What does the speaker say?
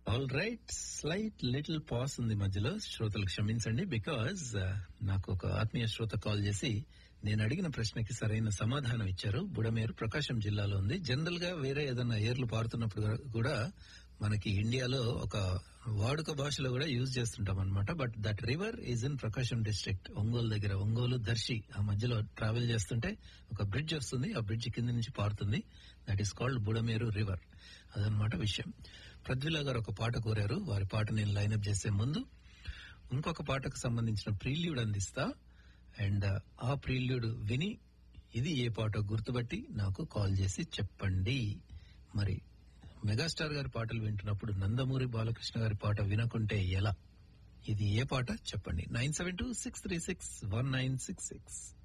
all right slight little pass ఉంది మధ్యలో శ్రోతలు క్షమించండి బికాజ్ నాకు ఒక ఆత్మీయ శ్రోత కాల్ చేసి నేను అడిగిన ప్రశ్నకి సరైన సమాధానం ఇచ్చారు బుడమేరు ప్రకాశం జిల్లాలో ఉంది జనరల్ గా వేరే ఏదైనా ఏర్లు పారుతున్నప్పుడు కూడా మనకి ఇండియాలో ఒక వాడుక భాషలో కూడా యూజ్ చేస్తుంటాం అనమాట but that river is in Prakasam district Ongole దగ్గర ఒంగోలు దర్శి ఆ మధ్యలో ట్రావెల్ చేస్తుంటే ఒక బ్రిడ్జ్ వస్తుంది ఆ బ్రిడ్జ్ కింద నుంచి పారుతుంది that is called Budameru river అదనమాట విషయం ప్రద్విలా గారు ఒక పాట కోరారు వారి పాట నేను లైన్అప్ చేసే ముందు ఇంకొక పాటకు సంబంధించిన ప్రీల్యూడ్ అందిస్తా అండ్ ఆ ప్రీల్యూడ్ విని ఇది ఏ పాట గుర్తుపట్టి నాకు కాల్ చేసి చెప్పండి మరి మెగాస్టార్ గారి పాటలు వింటున్నప్పుడు నందమూరి బాలకృష్ణ గారి పాట వినకుంటే ఎలా ఇది ఏ పాట చెప్పండి nine seven two six three six one nine six six